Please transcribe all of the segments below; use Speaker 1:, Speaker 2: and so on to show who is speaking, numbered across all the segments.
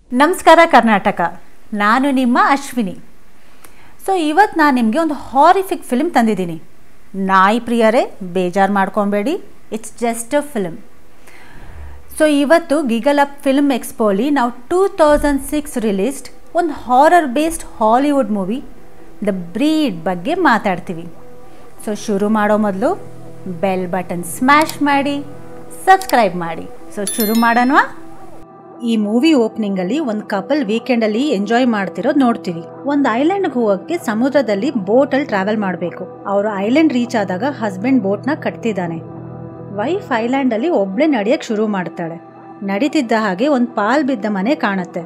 Speaker 1: ನಮಸ್ಕಾರ ಕರ್ನಾಟಕ ನಾನು ನಿಮ್ಮ ಅಶ್ವಿನಿ ಸೊ ಇವತ್ತು ನಾನು ನಿಮಗೆ ಒಂದು ಹಾರಿಫಿಕ್ ಫಿಲ್ಮ್ ತಂದಿದ್ದೀನಿ ನಾಯಿ ಪ್ರಿಯರೇ ಬೇಜಾರು ಮಾಡ್ಕೊಬೇಡಿ it's just a film so ಇವತ್ತು ಗಿಗಲ್ ಅಪ್ ಫಿಲ್ಮ್ ಎಕ್ಸ್ಪೋಲಿ ನಾವು ಟೂ ತೌಸಂಡ್ ಸಿಕ್ಸ್ ರಿಲೀಸ್ಡ್ ಒಂದು horror based Hollywood movie the breed ಬಗ್ಗೆ ಮಾತಾಡ್ತೀವಿ ಸೊ ಶುರು ಮಾಡೋ ಮೊದಲು ಬೆಲ್ ಬಟನ್ ಸ್ಮ್ಯಾಶ್ ಮಾಡಿ ಸಬ್ಸ್ಕ್ರೈಬ್ ಮಾಡಿ ಸೊ ಶುರು ಮಾಡೋಣವಾ ಈ ಮೂವಿ ಓಪನಿಂಗಲ್ಲಿ ಒಂದು ಕಪಲ್ ವೀಕೆಂಡಲ್ಲಿ ಎಂಜಾಯ್ ಮಾಡ್ತಿರೋದು ನೋಡ್ತೀವಿ ಒಂದು ಐಲ್ಯಾಂಡ್ಗೆ ಹೋಗೋಕ್ಕೆ ಸಮುದ್ರದಲ್ಲಿ ಬೋಟಲ್ಲಿ ಟ್ರಾವೆಲ್ ಮಾಡಬೇಕು ಅವರು ಐಲ್ಯಾಂಡ್ ರೀಚ್ ಆದಾಗ ಹಸ್ಬೆಂಡ್ ಬೋಟ್ನ ಕಟ್ತಿದ್ದಾನೆ ವೈಫ್ ಐಲ್ಯಾಂಡಲ್ಲಿ ಒಬ್ಳೆ ನಡೆಯಕ್ಕೆ ಶುರು ಮಾಡ್ತಾಳೆ ನಡೀತಿದ್ದ ಹಾಗೆ ಒಂದು ಪಾಲ್ ಬಿದ್ದ ಮನೆ ಕಾಣುತ್ತೆ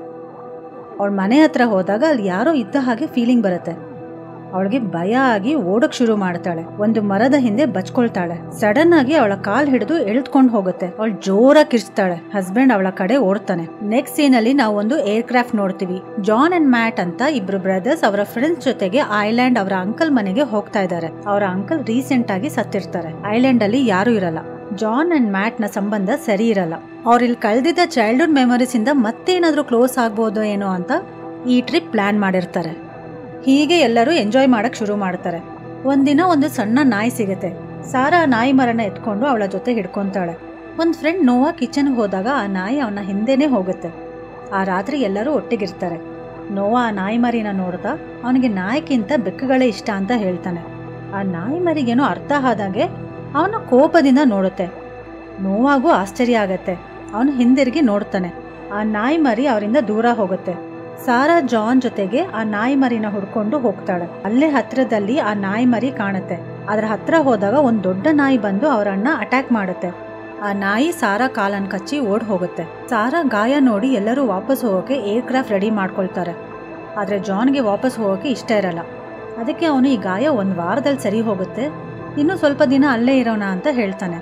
Speaker 1: ಅವಳ ಮನೆ ಹತ್ರ ಹೋದಾಗ ಅಲ್ಲಿ ಯಾರೋ ಇದ್ದ ಹಾಗೆ ಫೀಲಿಂಗ್ ಬರುತ್ತೆ ಅವಳಿಗೆ ಭಯ ಆಗಿ ಓಡಕ್ ಶುರು ಮಾಡ್ತಾಳೆ ಒಂದು ಮರದ ಹಿಂದೆ ಬಚ್ಕೊಳ್ತಾಳೆ ಸಡನ್ ಆಗಿ ಅವಳ ಕಾಲ್ ಹಿಡಿದು ಎಳ್ದ್ಕೊಂಡು ಹೋಗುತ್ತೆ ಅವಳು ಜೋರಾಗಿ ಕಿರ್ಚ್ತಾಳೆ ಹಸ್ಬೆಂಡ್ ಅವಳ ಕಡೆ ಓಡ್ತಾನೆ ನೆಕ್ಸ್ಟ್ ಸೀನ್ ಅಲ್ಲಿ ನಾವು ಒಂದು ಏರ್ ಕ್ರಾಫ್ಟ್ ನೋಡ್ತೀವಿ ಜಾನ್ ಅಂಡ್ ಮ್ಯಾಟ್ ಅಂತ ಇಬ್ರು ಬ್ರದರ್ಸ್ ಅವರ ಫ್ರೆಂಡ್ಸ್ ಜೊತೆಗೆ ಐಲ್ಯಾಂಡ್ ಅವರ ಅಂಕಲ್ ಮನೆಗೆ ಹೋಗ್ತಾ ಇದ್ದಾರೆ ಅವರ ಅಂಕಲ್ ರೀಸೆಂಟ್ ಆಗಿ ಸತ್ತಿರ್ತಾರೆ ಐಲ್ಯಾಂಡ್ ಅಲ್ಲಿ ಯಾರು ಇರಲ್ಲ ಜಾನ್ ಅಂಡ್ ಮ್ಯಾಟ್ ನ ಸಂಬಂಧ ಸರಿ ಇರಲ್ಲ ಅವ್ರು ಇಲ್ಲಿ ಕಳೆದಿದ್ದ ಚೈಲ್ಡ್ಹುಡ್ ಮೆಮೊರೀಸ್ ಇಂದ ಮತ್ತೇನಾದ್ರೂ ಕ್ಲೋಸ್ ಆಗ್ಬೋದು ಏನೋ ಅಂತ ಈ ಟ್ರಿಪ್ ಪ್ಲಾನ್ ಮಾಡಿರ್ತಾರೆ ಹೀಗೆ ಎಲ್ಲರೂ ಎಂಜಾಯ್ ಮಾಡಕ್ ಶುರು ಮಾಡ್ತಾರೆ ಒಂದಿನ ಒಂದು ಸಣ್ಣ ನಾಯಿ ಸಿಗುತ್ತೆ ಸಾರಾ ಆ ನಾಯಿ ಮರನ ಎತ್ಕೊಂಡು ಅವಳ ಜೊತೆ ಹಿಡ್ಕೊಂತಾಳೆ ಒಂದು ಫ್ರೆಂಡ್ ನೋವಾ ಕಿಚನ್ಗೆ ಹೋದಾಗ ಆ ನಾಯಿ ಅವನ ಹಿಂದೆನೇ ಹೋಗುತ್ತೆ ಆ ರಾತ್ರಿ ಎಲ್ಲರೂ ಒಟ್ಟಿಗಿರ್ತಾರೆ ನೋವಾ ಆ ನಾಯಿ ಮರಿನ ನೋಡ್ತಾ ಅವನಿಗೆ ನಾಯಿಗಿಂತ ಬೆಕ್ಕುಗಳೇ ಇಷ್ಟ ಅಂತ ಹೇಳ್ತಾನೆ ಆ ನಾಯಿ ಮರಿಗೇನೋ ಅರ್ಥ ಆದಾಗೆ ಅವನ ಕೋಪದಿಂದ ನೋಡುತ್ತೆ ನೋವಾಗೂ ಆಶ್ಚರ್ಯ ಆಗತ್ತೆ ಅವನು ಹಿಂದಿರುಗಿ ನೋಡ್ತಾನೆ ಆ ನಾಯಿ ಮರಿ ಅವರಿಂದ ದೂರ ಹೋಗುತ್ತೆ ಸಾರಾ ಜಾನ್ ಜೊತೆಗೆ ಆ ನಾಯಿ ಮರಿನ ಹುಡ್ಕೊಂಡು ಹೋಗ್ತಾಳೆ ಅಲ್ಲೇ ಹತ್ರದಲ್ಲಿ ಆ ನಾಯಿ ಮರಿ ಕಾಣುತ್ತೆ ಅದ್ರ ಹತ್ರ ಹೋದಾಗ ಒಂದ್ ದೊಡ್ಡ ನಾಯಿ ಬಂದು ಅವರನ್ನ ಅಟ್ಯಾಕ್ ಮಾಡುತ್ತೆ ಆ ನಾಯಿ ಸಾರಾ ಕಾಲನ್ ಕಚ್ಚಿ ಓಡ್ ಹೋಗುತ್ತೆ ಸಾರಾ ಗಾಯ ನೋಡಿ ಎಲ್ಲರೂ ವಾಪಸ್ ಹೋಗೋಕೆ ಏರ್ ಕ್ರಾಫ್ಟ್ ರೆಡಿ ಮಾಡ್ಕೊಳ್ತಾರೆ ಆದ್ರೆ ಜಾನ್ಗೆ ವಾಪಸ್ ಹೋಗೋಕೆ ಇಷ್ಟ ಇರಲ್ಲ ಅದಕ್ಕೆ ಅವನು ಈ ಗಾಯ ಒಂದು ವಾರದಲ್ಲಿ ಸರಿ ಹೋಗುತ್ತೆ ಇನ್ನೂ ಸ್ವಲ್ಪ ದಿನ ಅಲ್ಲೇ ಇರೋಣ ಅಂತ ಹೇಳ್ತಾನೆ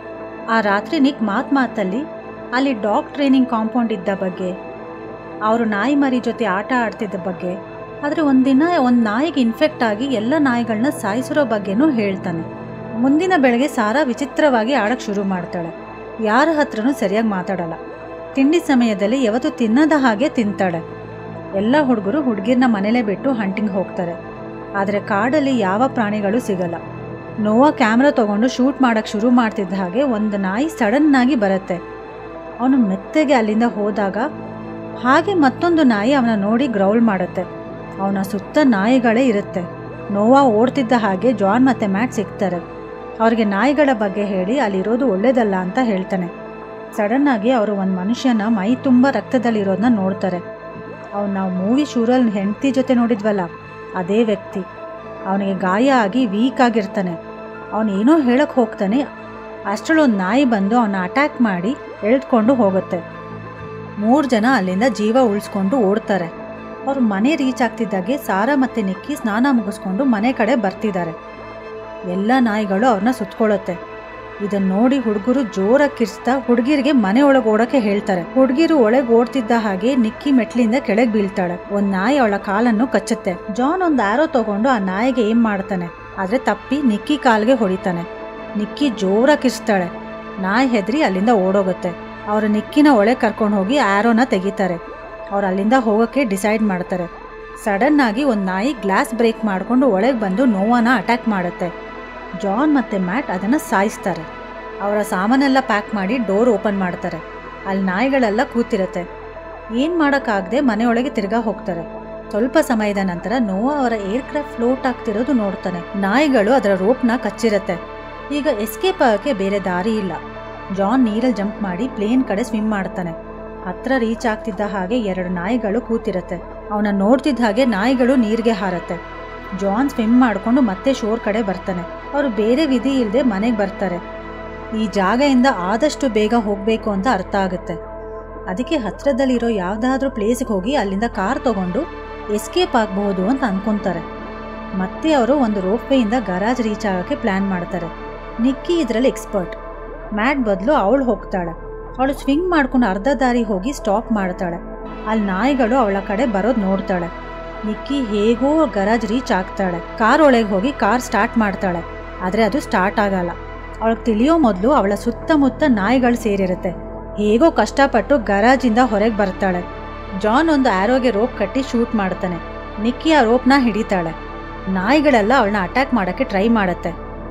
Speaker 1: ಆ ರಾತ್ರಿ ನಿಕ್ ಮಾತ್ ಮಾತಲ್ಲಿ ಅಲ್ಲಿ ಡಾಗ್ ಟ್ರೈನಿಂಗ್ ಕಾಂಪೌಂಡ್ ಇದ್ದ ಬಗ್ಗೆ ಅವರು ನಾಯಿ ಮರಿ ಜೊತೆ ಆಟ ಆಡ್ತಿದ್ದ ಬಗ್ಗೆ ಆದರೆ ಒಂದಿನ ಒಂದು ನಾಯಿಗೆ ಇನ್ಫೆಕ್ಟ್ ಆಗಿ ಎಲ್ಲ ನಾಯಿಗಳನ್ನ ಸಾಯಿಸಿರೋ ಬಗ್ಗೆನೂ ಹೇಳ್ತಾನೆ ಮುಂದಿನ ಬೆಳಗ್ಗೆ ಸಾರಾ ವಿಚಿತ್ರವಾಗಿ ಆಡಕ್ಕೆ ಶುರು ಮಾಡ್ತಾಳೆ ಯಾರ ಹತ್ರನೂ ಸರಿಯಾಗಿ ಮಾತಾಡಲ್ಲ ತಿಂಡಿ ಸಮಯದಲ್ಲಿ ಯಾವತ್ತು ತಿನ್ನದ ಹಾಗೆ ತಿಂತಾಳೆ ಎಲ್ಲ ಹುಡುಗರು ಹುಡುಗಿರ್ನ ಮನೇಲೇ ಬಿಟ್ಟು ಹಂಟಿಂಗ್ ಹೋಗ್ತಾರೆ ಆದರೆ ಕಾಡಲ್ಲಿ ಯಾವ ಪ್ರಾಣಿಗಳು ಸಿಗಲ್ಲ ನೋವಾ ಕ್ಯಾಮ್ರಾ ತಗೊಂಡು ಶೂಟ್ ಮಾಡಕ್ಕೆ ಶುರು ಮಾಡ್ತಿದ್ದ ಹಾಗೆ ಒಂದು ನಾಯಿ ಸಡನ್ನಾಗಿ ಬರುತ್ತೆ ಅವನು ಮೆತ್ತಗೆ ಅಲ್ಲಿಂದ ಹೋದಾಗ ಹಾಗೆ ಮತ್ತೊಂದು ನಾಯಿ ಅವನ ನೋಡಿ ಗ್ರೌಲ್ ಮಾಡುತ್ತೆ ಅವನ ಸುತ್ತ ನಾಯಿಗಳೇ ಇರುತ್ತೆ ನೋವಾ ಓಡ್ತಿದ್ದ ಹಾಗೆ ಜಾನ್ ಮತ್ತೆ ಮ್ಯಾಟ್ ಸಿಗ್ತಾರೆ ಅವ್ರಿಗೆ ನಾಯಿಗಳ ಬಗ್ಗೆ ಹೇಳಿ ಅಲ್ಲಿರೋದು ಒಳ್ಳೇದಲ್ಲ ಅಂತ ಹೇಳ್ತಾನೆ ಸಡನ್ ಆಗಿ ಅವರು ಒಂದು ಮನುಷ್ಯನ ಮೈ ತುಂಬ ರಕ್ತದಲ್ಲಿರೋದನ್ನ ನೋಡ್ತಾರೆ ಅವ್ನು ನಾವು ಮೂವಿ ಶೂರಲ್ಲಿ ಹೆಂಡತಿ ಜೊತೆ ನೋಡಿದ್ವಲ್ಲ ಅದೇ ವ್ಯಕ್ತಿ ಅವನಿಗೆ ಗಾಯ ಆಗಿ ವೀಕ್ ಆಗಿರ್ತಾನೆ ಅವನು ಏನೋ ಹೇಳಕ್ಕೆ ಹೋಗ್ತಾನೆ ಅಷ್ಟರಲ್ಲೊಂದು ನಾಯಿ ಬಂದು ಅವನ ಅಟ್ಯಾಕ್ ಮಾಡಿ ಎಳೆದುಕೊಂಡು ಹೋಗುತ್ತೆ ಮೂರು ಜನ ಅಲ್ಲಿಂದ ಜೀವ ಉಳಿಸ್ಕೊಂಡು ಓಡ್ತಾರೆ ಅವ್ರು ಮನೆ ರೀಚ್ ಆಗ್ತಿದ್ದಾಗೆ ಸಾರಾ ಮತ್ತೆ ನಿಕ್ಕಿ ಸ್ನಾನ ಮುಗಿಸ್ಕೊಂಡು ಮನೆ ಕಡೆ ಬರ್ತಿದ್ದಾರೆ ಎಲ್ಲ ನಾಯಿಗಳು ಅವ್ರನ್ನ ಸುತ್ಕೊಳ್ಳುತ್ತೆ ಇದನ್ನ ನೋಡಿ ಹುಡುಗರು ಜೋರಾಗಿ ಕಿರ್ಸ್ತಾ ಹುಡುಗಿರಿಗೆ ಮನೆ ಒಳಗೆ ಓಡಕ್ಕೆ ಹೇಳ್ತಾರೆ ಹುಡುಗಿರು ಒಳಗೆ ಓಡ್ತಿದ್ದ ಹಾಗೆ ನಿಕ್ಕಿ ಮೆಟ್ಲಿಂದ ಕೆಳಗೆ ಬೀಳ್ತಾಳೆ ಒಂದ್ ನಾಯಿ ಅವಳ ಕಾಲನ್ನು ಕಚ್ಚುತ್ತೆ ಜಾನ್ ಒಂದ್ ಆರೋ ತಗೊಂಡು ಆ ನಾಯಿಗೆ ಏನ್ ಮಾಡ್ತಾನೆ ಆದ್ರೆ ತಪ್ಪಿ ನಿಕ್ಕಿ ಕಾಲ್ಗೆ ಹೊಡಿತಾನೆ ನಿಕ್ಕಿ ಜೋರಾಗಿ ಕಿರ್ಸ್ತಾಳೆ ನಾಯಿ ಹೆದ್ರಿ ಅಲ್ಲಿಂದ ಓಡೋಗುತ್ತೆ ಅವರು ನಿಕ್ಕಿನ ಒಳಗೆ ಕರ್ಕೊಂಡು ಹೋಗಿ ಆ್ಯರೋನ ತೆಗಿತಾರೆ ಅವ್ರು ಅಲ್ಲಿಂದ ಹೋಗೋಕ್ಕೆ ಡಿಸೈಡ್ ಮಾಡ್ತಾರೆ ಸಡನ್ ಆಗಿ ಒಂದು ನಾಯಿ ಗ್ಲಾಸ್ ಬ್ರೇಕ್ ಮಾಡಿಕೊಂಡು ಒಳಗೆ ಬಂದು ನೋವಾನ ಅಟ್ಯಾಕ್ ಮಾಡುತ್ತೆ ಜಾನ್ ಮತ್ತು ಮ್ಯಾಟ್ ಅದನ್ನು ಸಾಯಿಸ್ತಾರೆ ಅವರ ಸಾಮಾನೆಲ್ಲ ಪ್ಯಾಕ್ ಮಾಡಿ ಡೋರ್ ಓಪನ್ ಮಾಡ್ತಾರೆ ಅಲ್ಲಿ ನಾಯಿಗಳೆಲ್ಲ ಕೂತಿರುತ್ತೆ ಏನು ಮಾಡೋಕ್ಕಾಗದೆ ಮನೆಯೊಳಗೆ ತಿರ್ಗಾ ಹೋಗ್ತಾರೆ ಸ್ವಲ್ಪ ಸಮಯದ ನಂತರ ನೋವಾ ಅವರ ಏರ್ ಕ್ರಾಫ್ಟ್ ಫ್ಲೋಟ್ ಆಗ್ತಿರೋದು ನೋಡ್ತಾನೆ ನಾಯಿಗಳು ಅದರ ರೋಪ್ನ ಕಚ್ಚಿರುತ್ತೆ ಈಗ ಎಸ್ಕೇಪ್ ಆಗೋಕ್ಕೆ ಬೇರೆ ದಾರಿ ಇಲ್ಲ ಜಾನ್ ನೀರಲ್ಲಿ ಜಂಪ್ ಮಾಡಿ ಪ್ಲೇನ್ ಕಡೆ ಸ್ವಿಮ್ ಮಾಡ್ತಾನೆ ಹತ್ರ ರೀಚ್ ಆಗ್ತಿದ್ದ ಹಾಗೆ ಎರಡು ನಾಯಿಗಳು ಕೂತಿರತ್ತೆ ಅವನ ನೋಡ್ತಿದ್ದ ಹಾಗೆ ನಾಯಿಗಳು ನೀರಿಗೆ ಹಾರತ್ತೆ ಜಾನ್ ಸ್ವಿಮ್ ಮಾಡಿಕೊಂಡು ಮತ್ತೆ ಶೋರ್ ಕಡೆ ಬರ್ತಾನೆ ಅವರು ಬೇರೆ ವಿಧಿ ಇಲ್ಲದೆ ಮನೆಗೆ ಬರ್ತಾರೆ ಈ ಜಾಗದಿಂದ ಆದಷ್ಟು ಬೇಗ ಹೋಗಬೇಕು ಅಂತ ಅರ್ಥ ಆಗುತ್ತೆ ಅದಕ್ಕೆ ಹತ್ರದಲ್ಲಿರೋ ಯಾವುದಾದ್ರೂ ಪ್ಲೇಸ್ಗೆ ಹೋಗಿ ಅಲ್ಲಿಂದ ಕಾರ್ ತಗೊಂಡು ಎಸ್ಕೇಪ್ ಆಗಬಹುದು ಅಂತ ಅನ್ಕೊಂತಾರೆ ಮತ್ತೆ ಅವರು ಒಂದು ರೋಪ್ವೇಯಿಂದ ಗರಾಜ್ ರೀಚ್ ಆಗೋಕ್ಕೆ ಪ್ಲ್ಯಾನ್ ಮಾಡ್ತಾರೆ ನಿಕ್ಕಿ ಇದರಲ್ಲಿ ಎಕ್ಸ್ಪರ್ಟ್ ಮ್ಯಾಟ್ ಬದಲು ಅವಳು ಹೋಗ್ತಾಳೆ ಅವಳು ಸ್ವಿಂಗ್ ಮಾಡ್ಕೊಂಡು ಅರ್ಧ ದಾರಿ ಹೋಗಿ ಸ್ಟಾಪ್ ಮಾಡ್ತಾಳೆ ಅಲ್ಲಿ ನಾಯಿಗಳು ಅವಳ ಕಡೆ ಬರೋದು ನೋಡ್ತಾಳೆ ನಿಕ್ಕಿ ಹೇಗೋ ಗರಾಜ್ ರೀಚ್ ಆಗ್ತಾಳೆ ಕಾರ್ ಒಳಗೆ ಹೋಗಿ ಕಾರ್ ಸ್ಟಾರ್ಟ್ ಮಾಡ್ತಾಳೆ ಆದರೆ ಅದು ಸ್ಟಾರ್ಟ್ ಆಗಲ್ಲ ಅವಳಿಗೆ ತಿಳಿಯೋ ಮೊದಲು ಅವಳ ಸುತ್ತಮುತ್ತ ನಾಯಿಗಳು ಸೇರಿರುತ್ತೆ ಹೇಗೋ ಕಷ್ಟಪಟ್ಟು ಗರಾಜಿಂದ ಹೊರಗೆ ಬರ್ತಾಳೆ ಜಾನ್ ಒಂದು ಆರೋಗೆ ರೋಪ್ ಕಟ್ಟಿ ಶೂಟ್ ಮಾಡ್ತಾನೆ ನಿಕ್ಕಿ ಆ ರೋಪ್ನ ಹಿಡಿತಾಳೆ ನಾಯಿಗಳೆಲ್ಲ ಅವಳನ್ನ ಅಟ್ಯಾಕ್ ಮಾಡೋಕ್ಕೆ ಟ್ರೈ ಮಾಡುತ್ತೆ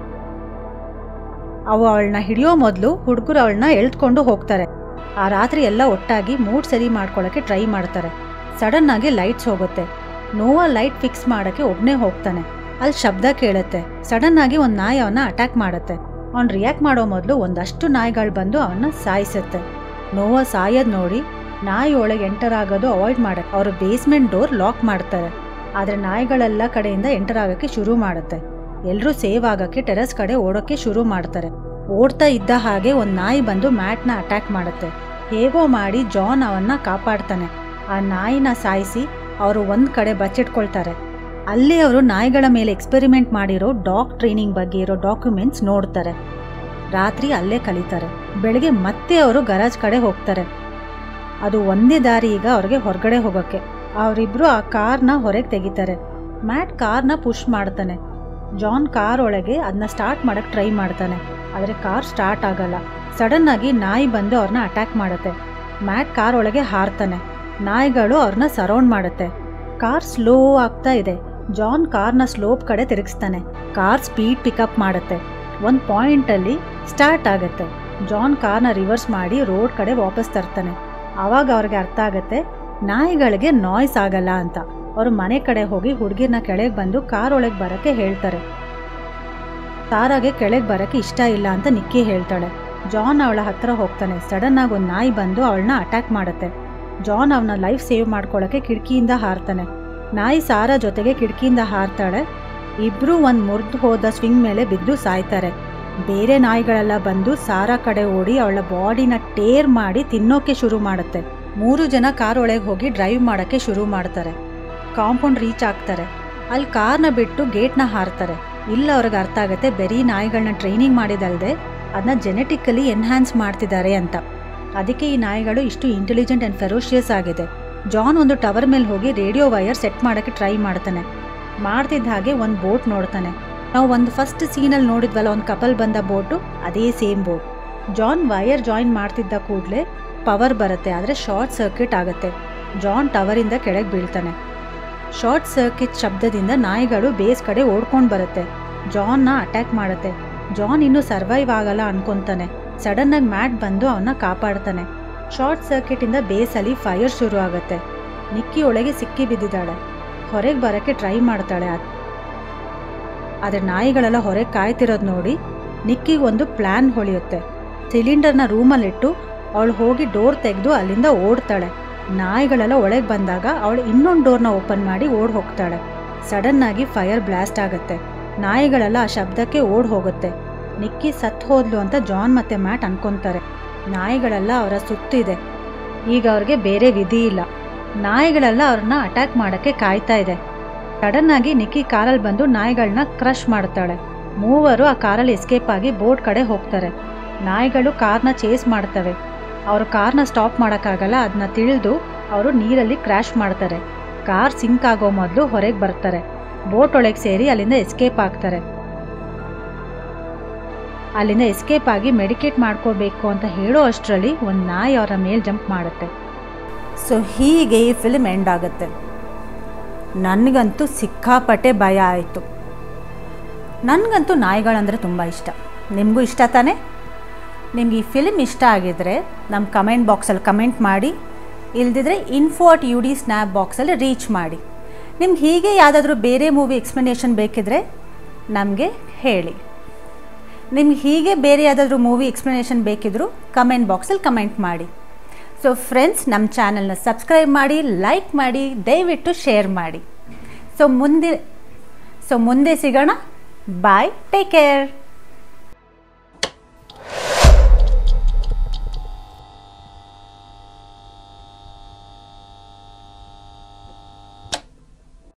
Speaker 1: ಅವು ಅವಳನ್ನ ಹಿಡಿಯೋ ಮೊದಲು ಹುಡುಗರು ಅವಳನ್ನ ಎಳ್ದ್ಕೊಂಡು ಹೋಗ್ತಾರೆ ಆ ರಾತ್ರಿ ಎಲ್ಲ ಒಟ್ಟಾಗಿ ಮೂಡ್ ಸರಿ ಮಾಡ್ಕೊಳ್ಳೋಕ್ಕೆ ಟ್ರೈ ಮಾಡ್ತಾರೆ ಸಡನ್ ಆಗಿ ಲೈಟ್ಸ್ ಹೋಗುತ್ತೆ ನೋವಾ ಲೈಟ್ ಫಿಕ್ಸ್ ಮಾಡೋಕ್ಕೆ ಒಬ್ಬನೇ ಹೋಗ್ತಾನೆ ಅಲ್ಲಿ ಶಬ್ದ ಕೇಳುತ್ತೆ ಸಡನ್ ಆಗಿ ಒಂದು ನಾಯಿ ಅವನ್ನ ಅಟ್ಯಾಕ್ ಮಾಡುತ್ತೆ ಅವ್ನು ರಿಯಾಕ್ಟ್ ಮಾಡೋ ಮೊದಲು ಒಂದಷ್ಟು ನಾಯಿಗಳು ಬಂದು ಅವನ್ನ ಸಾಯಿಸುತ್ತೆ ನೋವಾ ಸಾಯೋದು ನೋಡಿ ನಾಯಿ ಒಳಗೆ ಎಂಟರ್ ಆಗೋದು ಅವಾಯ್ಡ್ ಮಾಡಕ್ಕೆ ಅವರು ಬೇಸ್ಮೆಂಟ್ ಡೋರ್ ಲಾಕ್ ಮಾಡ್ತಾರೆ ಆದರೆ ನಾಯಿಗಳೆಲ್ಲ ಕಡೆಯಿಂದ ಎಂಟರ್ ಆಗೋಕ್ಕೆ ಶುರು ಮಾಡುತ್ತೆ ಎಲ್ಲರೂ ಸೇವ್ ಆಗೋಕ್ಕೆ ಟೆರೆಸ್ ಕಡೆ ಓಡೋಕ್ಕೆ ಶುರು ಮಾಡ್ತಾರೆ ಓಡ್ತಾ ಇದ್ದ ಹಾಗೆ ಒಂದು ನಾಯಿ ಬಂದು ಮ್ಯಾಟ್ನ ಅಟ್ಯಾಕ್ ಮಾಡುತ್ತೆ ಹೇಗೋ ಮಾಡಿ ಜಾನ್ ಅವನ್ನ ಕಾಪಾಡ್ತಾನೆ ಆ ನಾಯಿನ ಸಾಯಿಸಿ ಅವರು ಒಂದು ಕಡೆ ಬಚ್ಚಿಟ್ಕೊಳ್ತಾರೆ ಅಲ್ಲಿ ಅವರು ನಾಯಿಗಳ ಮೇಲೆ ಎಕ್ಸ್ಪೆರಿಮೆಂಟ್ ಮಾಡಿರೋ ಡಾಗ್ ಟ್ರೈನಿಂಗ್ ಬಗ್ಗೆ ಇರೋ ಡಾಕ್ಯುಮೆಂಟ್ಸ್ ನೋಡ್ತಾರೆ ರಾತ್ರಿ ಅಲ್ಲೇ ಕಲಿತಾರೆ ಬೆಳಗ್ಗೆ ಮತ್ತೆ ಅವರು ಗರಾಜ್ ಕಡೆ ಹೋಗ್ತಾರೆ ಅದು ಒಂದೇ ದಾರಿ ಈಗ ಅವ್ರಿಗೆ ಹೊರಗಡೆ ಹೋಗೋಕ್ಕೆ ಅವರಿಬ್ರು ಆ ಕಾರ್ನ ಹೊರಗೆ ತೆಗಿತಾರೆ ಮ್ಯಾಟ್ ಕಾರ್ನ ಪುಷ್ ಮಾಡ್ತಾನೆ ಜಾನ್ ಕಾರ್ ಒಳಗೆ ಅದನ್ನ ಸ್ಟಾರ್ಟ್ ಮಾಡಕ್ಕೆ ಟ್ರೈ ಮಾಡ್ತಾನೆ ಆದರೆ ಕಾರ್ ಸ್ಟಾರ್ಟ್ ಆಗಲ್ಲ ಸಡನ್ ಆಗಿ ನಾಯಿ ಬಂದು ಅವ್ರನ್ನ ಅಟ್ಯಾಕ್ ಮಾಡುತ್ತೆ ಮ್ಯಾಟ್ ಕಾರ್ ಒಳಗೆ ಹಾರ್ತಾನೆ ನಾಯಿಗಳು ಅವ್ರನ್ನ ಸರೌಂಡ್ ಮಾಡುತ್ತೆ ಕಾರ್ ಸ್ಲೋ ಆಗ್ತಾ ಇದೆ ಜಾನ್ ಕಾರ್ನ ಸ್ಲೋಪ್ ಕಡೆ ತಿರುಗಿಸ್ತಾನೆ ಕಾರ್ ಸ್ಪೀಡ್ ಪಿಕಪ್ ಮಾಡುತ್ತೆ ಒಂದು ಪಾಯಿಂಟಲ್ಲಿ ಸ್ಟಾರ್ಟ್ ಆಗುತ್ತೆ ಜಾನ್ ಕಾರ್ನ ರಿವರ್ಸ್ ಮಾಡಿ ರೋಡ್ ಕಡೆ ವಾಪಸ್ ತರ್ತಾನೆ ಆವಾಗ ಅವ್ರಿಗೆ ಅರ್ಥ ಆಗುತ್ತೆ ನಾಯಿಗಳಿಗೆ ನಾಯ್ಸ್ ಆಗಲ್ಲ ಅಂತ ಅವರು ಮನೆ ಕಡೆ ಹೋಗಿ ಹುಡುಗಿರ್ನ ಕೆಳಗೆ ಬಂದು ಕಾರ್ ಒಳಗೆ ಬರೋಕ್ಕೆ ಹೇಳ್ತಾರೆ ತಾರಾಗೆ ಕೆಳಗೆ ಬರೋಕ್ಕೆ ಇಷ್ಟ ಇಲ್ಲ ಅಂತ ನಿಕ್ಕಿ ಹೇಳ್ತಾಳೆ ಜಾನ್ ಅವಳ ಹತ್ರ ಹೋಗ್ತಾನೆ ಸಡನ್ ಆಗಿ ಒಂದು ನಾಯಿ ಬಂದು ಅವಳನ್ನ ಅಟ್ಯಾಕ್ ಮಾಡುತ್ತೆ ಜಾನ್ ಅವನ ಲೈಫ್ ಸೇವ್ ಮಾಡ್ಕೊಳ್ಳೋಕೆ ಕಿಟಕಿಯಿಂದ ಹಾರ್ತಾನೆ ನಾಯಿ ಸಾರಾ ಜೊತೆಗೆ ಕಿಟಕಿಯಿಂದ ಹಾರ್ತಾಳೆ ಇಬ್ರು ಒಂದು ಮುರಿದು ಹೋದ ಸ್ವಿಂಗ್ ಮೇಲೆ ಬಿದ್ದು ಸಾಯ್ತಾರೆ ಬೇರೆ ನಾಯಿಗಳೆಲ್ಲ ಬಂದು ಸಾರಾ ಕಡೆ ಓಡಿ ಅವಳ ಬಾಡಿನ ಟೇರ್ ಮಾಡಿ ತಿನ್ನೋಕೆ ಶುರು ಮಾಡುತ್ತೆ ಮೂರು ಜನ ಕಾರ್ ಒಳಗೆ ಹೋಗಿ ಡ್ರೈವ್ ಮಾಡೋಕ್ಕೆ ಶುರು ಮಾಡ್ತಾರೆ ಕಾಂಪೌಂಡ್ ರೀಚ್ ಆಗ್ತಾರೆ ಅಲ್ಲಿ ಕಾರ್ನ ಬಿಟ್ಟು ಗೇಟ್ನ ಹಾರ್ತಾರೆ ಇಲ್ಲ ಅವ್ರಿಗೆ ಅರ್ಥ ಆಗುತ್ತೆ ಬರೀ ನಾಯಿಗಳನ್ನ ಟ್ರೈನಿಂಗ್ ಮಾಡಿದಲ್ದೆ ಅದನ್ನ ಜೆನೆಟಿಕಲಿ ಎನ್ಹ್ಯಾನ್ಸ್ ಮಾಡ್ತಿದ್ದಾರೆ ಅಂತ ಅದಕ್ಕೆ ಈ ನಾಯಿಗಳು ಇಷ್ಟು ಇಂಟೆಲಿಜೆಂಟ್ ಆ್ಯಂಡ್ ಫೆರೋಷಿಯಸ್ ಆಗಿದೆ ಜಾನ್ ಒಂದು ಟವರ್ ಮೇಲೆ ಹೋಗಿ ರೇಡಿಯೋ ವೈರ್ ಸೆಟ್ ಮಾಡೋಕ್ಕೆ ಟ್ರೈ ಮಾಡ್ತಾನೆ ಮಾಡ್ತಿದ್ದ ಹಾಗೆ ಒಂದು ಬೋಟ್ ನೋಡ್ತಾನೆ ನಾವು ಒಂದು ಫಸ್ಟ್ ಸೀನಲ್ಲಿ ನೋಡಿದ್ವಲ್ಲ ಒಂದು ಕಪಲ್ ಬಂದ ಬೋಟು ಅದೇ same boat John wire join ಮಾಡ್ತಿದ್ದ ಕೂಡಲೇ ಪವರ್ ಬರುತ್ತೆ ಆದರೆ ಶಾರ್ಟ್ ಸರ್ಕ್ಯೂಟ್ ಆಗುತ್ತೆ ಜಾನ್ ಟವರಿಂದ ಕೆಳಗೆ ಬೀಳ್ತಾನೆ ಶಾರ್ಟ್ ಸರ್ಕ್ಯೂಟ್ ಶಬ್ದದಿಂದ ನಾಯಿಗಳು ಬೇಸ್ ಕಡೆ ಓಡ್ಕೊಂಡು ಬರುತ್ತೆ ಜಾನ್ನ ಅಟ್ಯಾಕ್ ಮಾಡುತ್ತೆ ಜಾನ್ ಇನ್ನೂ ಸರ್ವೈವ್ ಆಗಲ್ಲ ಅನ್ಕೊಂತಾನೆ ಸಡನ್ ಆಗಿ ಮ್ಯಾಟ್ ಬಂದು ಅವನ್ನ ಕಾಪಾಡ್ತಾನೆ ಶಾರ್ಟ್ ಸರ್ಕ್ಯೂಟಿಂದ ಬೇಸಲ್ಲಿ ಫೈರ್ ಶುರು ಆಗುತ್ತೆ ನಿಕ್ಕಿ ಒಳಗೆ ಸಿಕ್ಕಿ ಬಿದ್ದಿದ್ದಾಳೆ ಹೊರಗೆ ಬರೋಕ್ಕೆ ಟ್ರೈ ಮಾಡ್ತಾಳೆ ಅದು ಆದರೆ ನಾಯಿಗಳೆಲ್ಲ ಹೊರಗೆ ಕಾಯ್ತಿರೋದು ನೋಡಿ ನಿಕ್ಕಿಗೆ ಒಂದು ಪ್ಲ್ಯಾನ್ ಹೊಳೆಯುತ್ತೆ ಸಿಲಿಂಡರ್ನ ರೂಮಲ್ಲಿಟ್ಟು ಅವಳು ಹೋಗಿ ಡೋರ್ ತೆಗೆದು ಅಲ್ಲಿಂದ ಓಡ್ತಾಳೆ ನಾಯಿಗಳೆಲ್ಲ ಒಳಗೆ ಬಂದಾಗ ಅವಳು ಇನ್ನೊಂದು ಡೋರ್ನ ಓಪನ್ ಮಾಡಿ ಓಡ್ ಹೋಗ್ತಾಳೆ ಸಡನ್ ಆಗಿ ಫೈರ್ ಬ್ಲಾಸ್ಟ್ ಆಗುತ್ತೆ ನಾಯಿಗಳೆಲ್ಲ ಆ ಶಬ್ದಕ್ಕೆ ಓಡ್ ಹೋಗುತ್ತೆ ನಿಕ್ಕಿ ಸತ್ ಹೋದ್ಲು ಅಂತ ಜಾನ್ ಮತ್ತೆ ಮ್ಯಾಟ್ ಅನ್ಕೊಂತಾರೆ ನಾಯಿಗಳೆಲ್ಲ ಅವರ ಸುತ್ತಿದೆ ಈಗ ಅವ್ರಿಗೆ ಬೇರೆ ವಿಧಿ ಇಲ್ಲ ನಾಯಿಗಳೆಲ್ಲ ಅವ್ರನ್ನ ಅಟ್ಯಾಕ್ ಮಾಡೋಕ್ಕೆ ಕಾಯ್ತಾ ಇದೆ ಸಡನ್ ಆಗಿ ನಿಕ್ಕಿ ಕಾರಲ್ಲಿ ಬಂದು ನಾಯಿಗಳನ್ನ ಕ್ರಶ್ ಮಾಡ್ತಾಳೆ ಮೂವರು ಆ ಕಾರಲ್ಲಿ ಎಸ್ಕೇಪ್ ಆಗಿ ಬೋಟ್ ಕಡೆ ಹೋಗ್ತಾರೆ ನಾಯಿಗಳು ಕಾರ್ನ ಚೇಸ್ ಮಾಡ್ತವೆ ಅವರು ಕಾರ್ನ ಸ್ಟಾಪ್ ಮಾಡೋಕ್ಕಾಗಲ್ಲ ಅದನ್ನ ತಿಳಿದು ಅವರು ನೀರಲ್ಲಿ ಕ್ರ್ಯಾಶ್ ಮಾಡ್ತಾರೆ ಕಾರ್ ಸಿಂಕ್ ಆಗೋ ಮೊದಲು ಹೊರಗೆ ಬರ್ತಾರೆ ಬೋಟ್ ಒಳಗೆ ಸೇರಿ ಅಲ್ಲಿಂದ ಎಸ್ಕೇಪ್ ಆಗ್ತಾರೆ ಅಲ್ಲಿಂದ ಎಸ್ಕೇಪ್ ಆಗಿ ಮೆಡಿಕೇಟ್ ಮಾಡ್ಕೋಬೇಕು ಅಂತ ಹೇಳೋ ಅಷ್ಟರಲ್ಲಿ ಒಂದು ನಾಯಿ ಅವರ ಮೇಲೆ ಜಂಪ್ ಮಾಡುತ್ತೆ ಸೊ ಹೀಗೆ ಈ ಫಿಲ್ಮ್ ಎಂಡ್ ಆಗುತ್ತೆ ನನಗಂತೂ ಸಿಕ್ಕಾಪಟ್ಟೆ ಭಯ ಆಯಿತು ನನಗಂತೂ ನಾಯಿಗಳಂದರೆ ತುಂಬ ಇಷ್ಟ ನಿಮಗೂ ಇಷ್ಟ ತಾನೇ ನಿಮ್ಗೆ ಈ ಫಿಲ್ಮ್ ಇಷ್ಟ ಆಗಿದ್ರೆ ನಮ್ಮ ಕಮೆಂಟ್ ಬಾಕ್ಸಲ್ಲಿ ಕಮೆಂಟ್ ಮಾಡಿ ಇಲ್ದಿದ್ರೆ info at U D snap ಬಾಕ್ಸಲ್ಲಿ ರೀಚ್ ಮಾಡಿ ನಿಮ್ಗೆ ಹೀಗೆ ಯಾವುದಾದ್ರೂ ಬೇರೆ ಮೂವಿ ಎಕ್ಸ್ಪ್ಲನೇಷನ್ ಬೇಕಿದ್ರೆ ನಮಗೆ ಹೇಳಿ ನಿಮ್ಗೆ ಹೀಗೆ ಬೇರೆ ಯಾವುದಾದ್ರೂ ಮೂವಿ ಎಕ್ಸ್ಪ್ಲನೇಷನ್ ಬೇಕಿದ್ರೂ ಕಮೆಂಟ್ ಬಾಕ್ಸಲ್ಲಿ ಕಮೆಂಟ್ ಮಾಡಿ ಸೊ ಫ್ರೆಂಡ್ಸ್ ನಮ್ಮ ಚಾನಲ್ನ ಸಬ್ಸ್ಕ್ರೈಬ್ ಮಾಡಿ ಲೈಕ್ ಮಾಡಿ ದಯವಿಟ್ಟು ಶೇರ್ ಮಾಡಿ ಸೊ ಮುಂದೆ ಸೊ ಮುಂದೆ ಸಿಗೋಣ ಬಾಯ್ ಟೇಕ್ ಕೇರ್